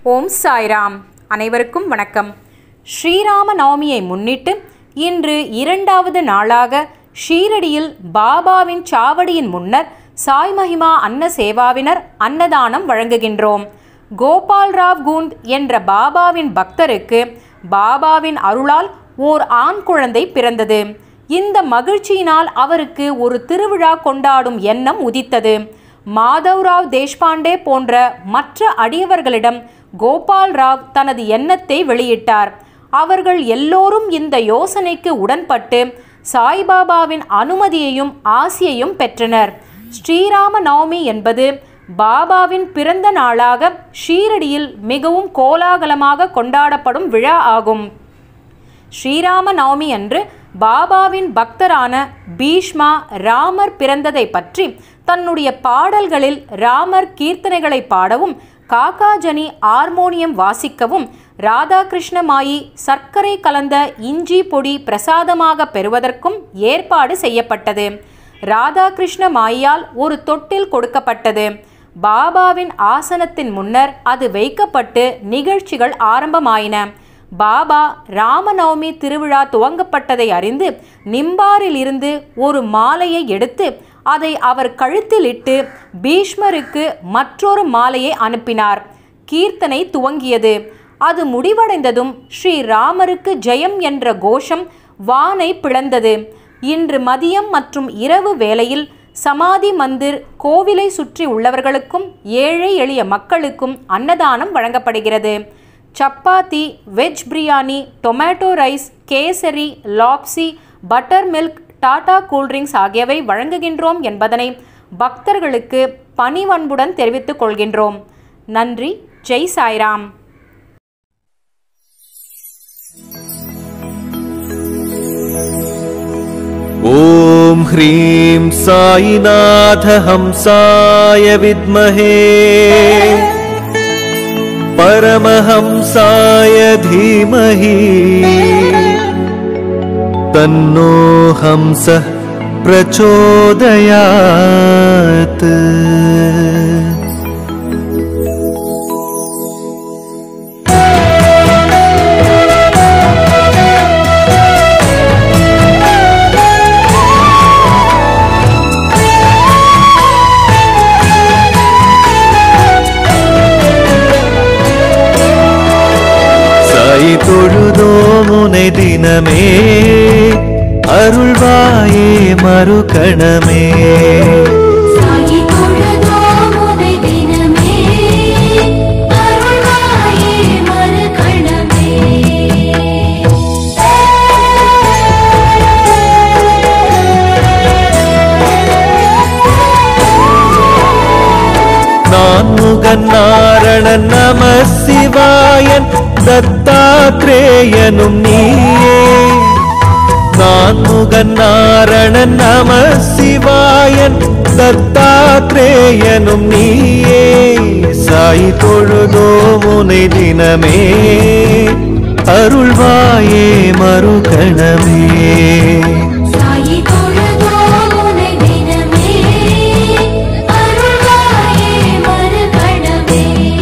ஓம் சாய்ராம் அனைவருக்கும் வணக்கம் ஸ்ரீராம நவமியை முன்னிட்டு இன்று இரண்டாவது நாளாக ஷீரடியில் பாபாவின் சாவடியின் முன்னர் சாய் மகிமா அன்ன சேவாவினர் அன்னதானம் வழங்குகின்றோம் கோபால்ராவ் குண்ட் என்ற பாபாவின் பக்தருக்கு பாபாவின் அருளால் ஓர் ஆண் குழந்தை பிறந்தது இந்த மகிழ்ச்சியினால் அவருக்கு ஒரு திருவிழா கொண்டாடும் எண்ணம் உதித்தது மாதவ்ராவ் தேஷ்பாண்டே போன்ற மற்ற அடியவர்களிடம் கோபால் ராவ் தனது எண்ணத்தை வெளியிட்டார் அவர்கள் எல்லோரும் இந்த யோசனைக்கு உடன்பட்டு சாய்பாபாவின் அனுமதியையும் ஆசியையும் பெற்றனர் ஸ்ரீராம நவமி என்பது பாபாவின் பிறந்த நாளாக ஷீரடியில் மிகவும் கோலாகலமாக கொண்டாடப்படும் விழா ஆகும் ஸ்ரீராம நவமி அன்று பாபாவின் பக்தரான பீஷ்மா ராமர் பிறந்ததை பற்றி தன்னுடைய பாடல்களில் ராமர் கீர்த்தனைகளை பாடவும் காக்காஜனி ஹார்மோனியம் வாசிக்கவும் ராதாகிருஷ்ண மாயி சர்க்கரை கலந்த இஞ்சி பொடி பிரசாதமாக பெறுவதற்கும் ஏற்பாடு செய்யப்பட்டது ராதாகிருஷ்ண மாயியால் ஒரு தொட்டில் கொடுக்கப்பட்டது பாபாவின் ஆசனத்தின் முன்னர் அது வைக்கப்பட்டு நிகழ்ச்சிகள் ஆரம்பமாயின பாபா ராமநவமி திருவிழா துவங்கப்பட்டதை அறிந்து நிம்பாரில் இருந்து ஒரு மாலையை எடுத்து அதை அவர் கழுத்தில் இட்டு பீஷ்மருக்கு மற்றொரு மாலையை அனுப்பினார் கீர்த்தனை துவங்கியது அது முடிவடைந்ததும் ஸ்ரீ ராமருக்கு ஜெயம் என்ற கோஷம் வானை பிளந்தது இன்று மதியம் மற்றும் இரவு வேளையில் சமாதி மந்திர் கோவிலை சுற்றி உள்ளவர்களுக்கும் ஏழை எளிய மக்களுக்கும் அன்னதானம் வழங்கப்படுகிறது chapati veg biryani tomato rice kesari lapsi buttermilk டாடா கூல்ட்ரிங்க்ஸ் ஆகியவை வழங்குகின்றோம் என்பதனை பக்தர்களுக்கு பணிவன்புடன் தெரிவித்துக் கொள்கின்றோம் நன்றி ஜெய் சாய்ராம் ॐ ह्रीं साईनाथ हंसाय विद्महे परमहंसाय धीमहि तन्नो हंसः प्रचोदयात् சாய் தொழுதோ முனை தினமே அருள்வாயே மறுகணமே சாயி தொழுதோ முனை தினமே அருள்வாயே மறுகணமே நான் முகன் நாரணன் நம சிவாயன் தத்தாத்ரேயனும் நீயே நான் முகன் நாரணன் நம சிவாயன் தத்தாத்ரேயனும் நீயே சாய் தொழுதோ முனை தினமே அருள்வாயே மறுகணமே சாயி தொழுதோ முனை தினமே அருள்வாயே மறுகணமே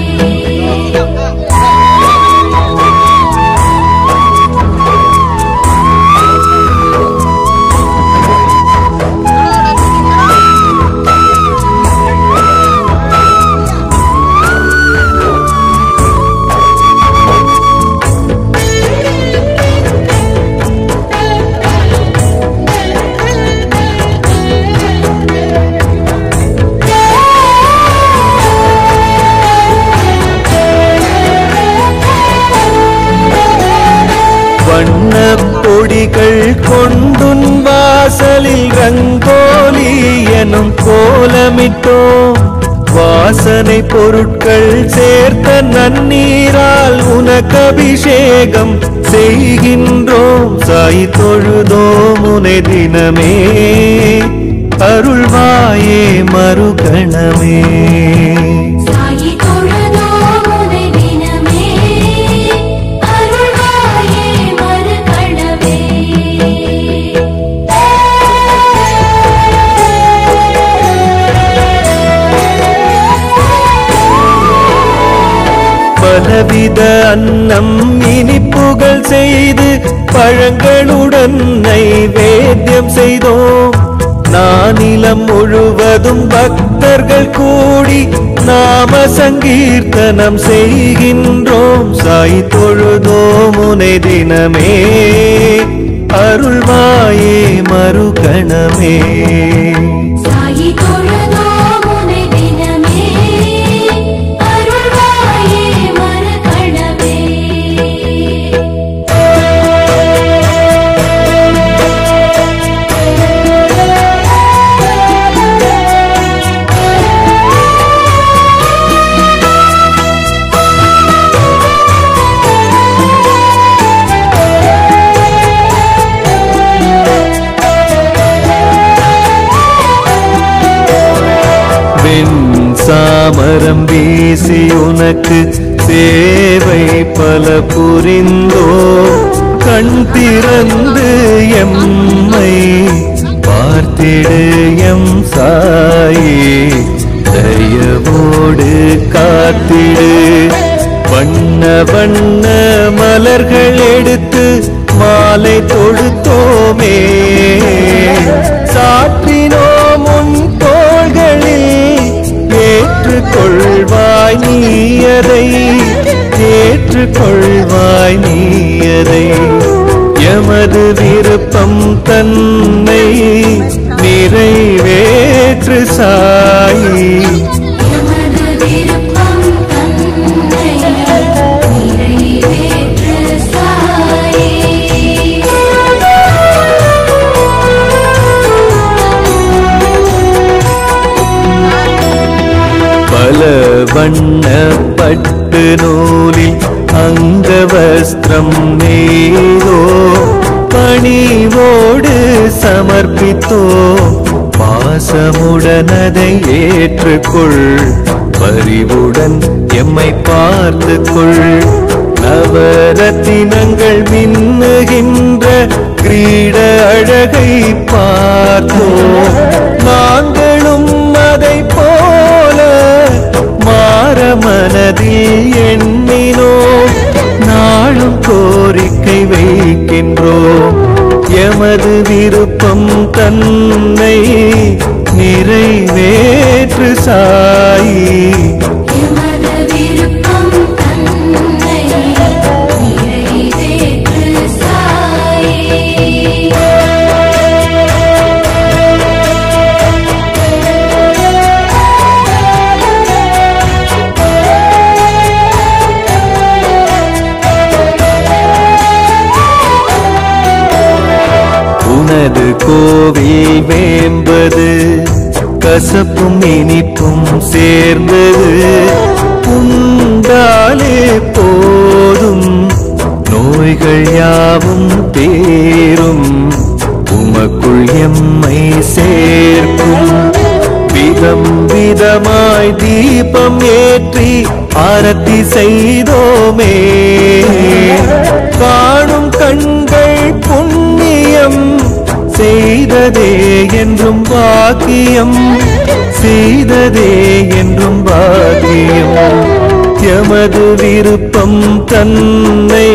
வண்ணப் பொடிகள் கொண்டுன் வாசலில் ரங்கோலி எனும் கோலமிட்டோம் வாசனை பொருட்கள் சேர்த்த நன்னீரால் உனக்கு அபிஷேகம் செய்கின்றோம் சாய் தொழுதோ முனை தினமே அருள்வாயே மறுகணமே சாயி தொழுதோ முனை தினமே அருள்வாயே மறுகணமே பலவித அன்னம் இனிப்புகள் செய்து பழங்களுடன் நைவேத்தியம் செய்தோம் நானிலம் முழுவதும் பக்தர்கள் கூடி நாம சங்கீர்த்தனம் செய்கின்றோம் சாய் தொழுதோம் உனை தினமே அருள்வாயே மறுகணமே சாயி தொழுதோம் உனை தினமே அருள்வாயே மறுகணமே வெண் சாமரம் வீசி உனக்கு சேவை பல புரிந்தோ கண் திறந்து எம்மை பார்த்திடு எம் சாயே தயவோடு காத்திடு வண்ண வண்ண மலர்கள் எடுத்து மாலை தொடுத்தோமே சாற்றினோம் உன் தோள்களில் ஏற்றுக்கொள்வாய் நீயதை ஏற்றுக்கொள்வாய் நீயதை எமது விருப்பம் தன்னை நிறைவேற்று சாயி எமது விருப்பம் தன்னை நிறைவேற்று சாயே பல வண்ண பட்டு நூலில் அங்க வஸ்திரம் நெய்தோ பணிவோடு சமர்ப்பித்தோ பாசமுடன் அதை ஏற்றுக்கொள் பரிவுடன் எம்மை பார்த்து கொள் நவரத்தினங்கள் மின்னுகின்ற கிரீட அழகை பார்த்தோ நாங்களும் அதை போல மாற மனதில் எண்ணினோம் நாளும் கோரிக்கை வைக்கின்றோம் எமது விருப்பம் தன்னை நிறைவேற்று சாயி எமது விருப்பம் தன்னை நிறைவேற்று சாயே உனது கோவில் வேம்பது கசப்பும் இனிப்பும் சேர்ந்தது உண்டாலே போதும் நோய்கள் யாவும் தேரும் உமக்குள் எம்மை சேர்க்கும் விதம் விதமாய் தீபம் ஏற்றி ஆரத்தி செய்தோமே காணும் கண்கள் புண்ணியம் செய்ததே என்றும் பாக்கியம் செய்ததே என்றும் பாக்கியம் எமது விருப்பம் தன்னை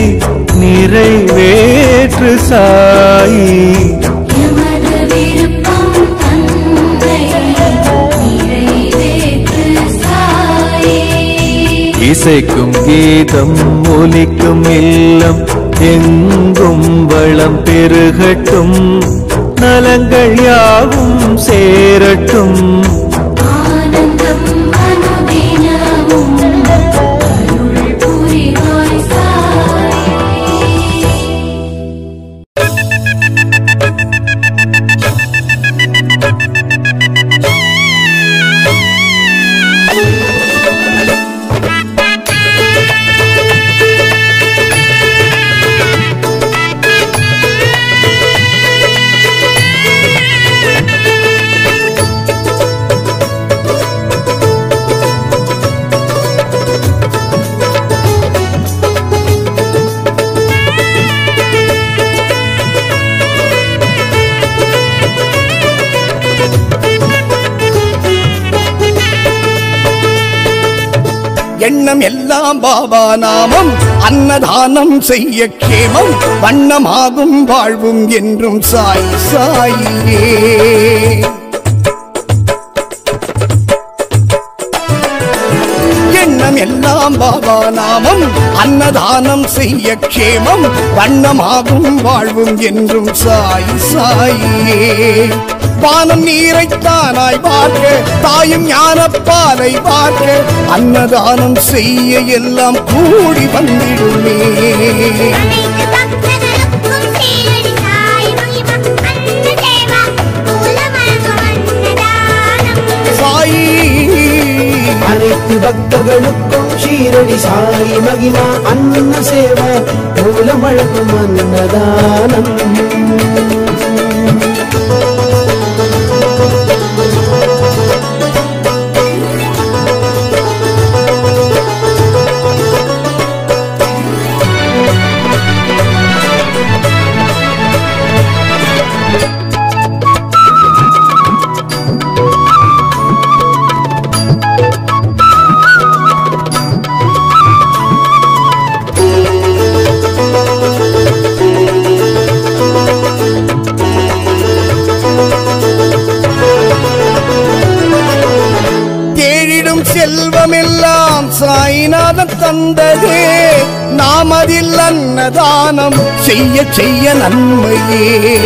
நிறைவேற்று சாயி எமது விருப்பம் தன்னை நிறைவேற்று சாயே இசைக்கும் கீதம் ஒலிக்கும் இல்லம் எங்கும் வளம் பெருகட்டும் நலங்கள் யாவும் சேரட்டும் ஆனந்தம் அனுதினமும் அருள் புரிவாய் சாயே Thank எண்ணம் எல்லாம் பாபா நாமம் அன்னதானம் செய்ய கேமம் வண்ணமாகும் வாழ்வும் என்றும் சாய் சாயியே எண்ணம் எல்லாம் பாபா நாமம் அன்னதானம் செய்ய கேமம் வண்ணமாகும் வாழ்வும் என்றும் சாய் சாயியே வானம் நீரைத்தானாய் பார்க்க தாயும் ஞானப்பாலை பார்க்க அன்னதானம் செய்ய எல்லாம் கூடி வந்திடுமே அனைத்து பக்தர்களுக்கும் சீரடி சாய் மகிமா அன்ன தேவா மூலமழகு அன்னதானம் சாயி அனைத்து பக்தர்களுக்கும் ஷீரடி சாய் மகிமா அன்ன சேவா மூலமழகும் அன்னதானம் தேடிடும் செல்வமெல்லாம் சாய்நாதன் தந்ததே நாம் அதில் அன்னதானம் செய்ய செய்ய நன்மையே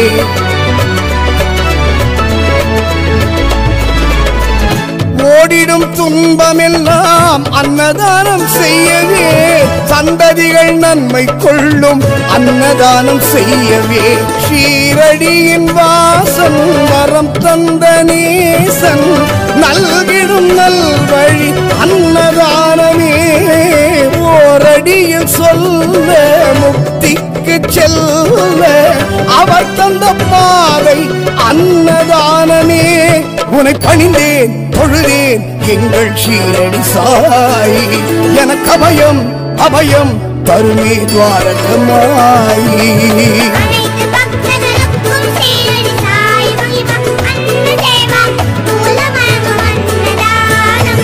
ஓடிடும் துன்பமெல்லாம் அன்னதானம் செய்யவே சந்ததிகள் நன்மை கொள்ளும் அன்னதானம் செய்யவே ஷீரடியின் வாசன் வரம் தந்த நேசன் நல்கிடும் நல்வழி அன்னதானமே ஓரடியில் சொல்ல முக்திக்கு செல்ல அவர் தந்த பாதை அன்னதானமே உனை பணிந்தேன் தொழுதேன் எங்கள் ஷீரடி சாய் எனக்கு அபயம் அபயம் தருமே துவாரகமாயி அனைத்து பக்தர்களுக்கும் சீரடி சாய் மகிமா அன்ன தேவா மூலமழகு அன்னதானம்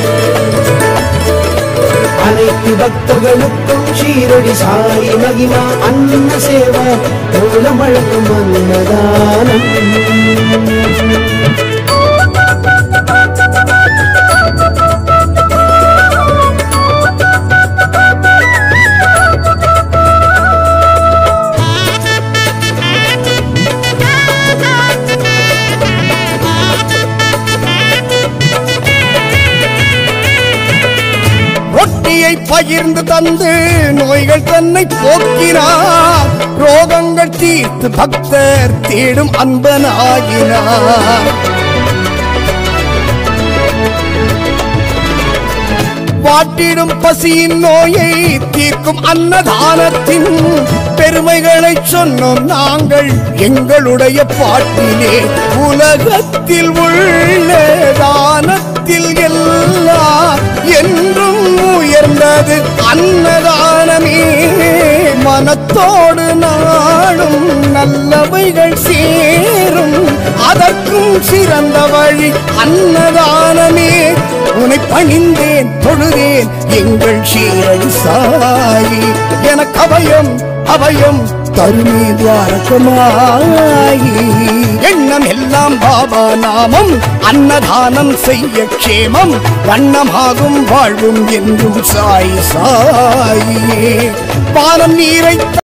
அனைத்து பக்தர்களுக்கும் ஷீரடி சாய் மகிமா அன்ன சேவா மூலமழகும் அன்னதானம் ரொட்டியை பகிர்ந்து தந்து நோய்கள் தன்னை போக்கினார் ரோகங்கள் தீர்த்து பக்தர் தேடும் அன்பனாகினார் வாட்டிடும் பசியின் நோயை தீர்க்கும் அன்னதானத்தின் பெருமைகளை சொன்னோம் நாங்கள் எங்களுடைய பாட்டிலே உலகத்தில் உள்ள தானத்தில் எல்லாம் என்றும் உயர்ந்தது அன்னதானமே மனத்தோடு நாடும் நல்லவைகள் சேரும் அதற்கும் சிறந்த வழி அன்னதானமே உன்னை பணிந்தேன் தொழுதேன் எங்கள் சீரடி சாயி எனக்கு அபயம் அபயம் தருமே துவாரகமாயி எண்ணம் எல்லாம் பாபா நாமம் அன்னதானம் செய்ய க்ஷேமம் வண்ணமாகும் வாழ்வும் என்றும் சாய் சாயே பானம் நீரை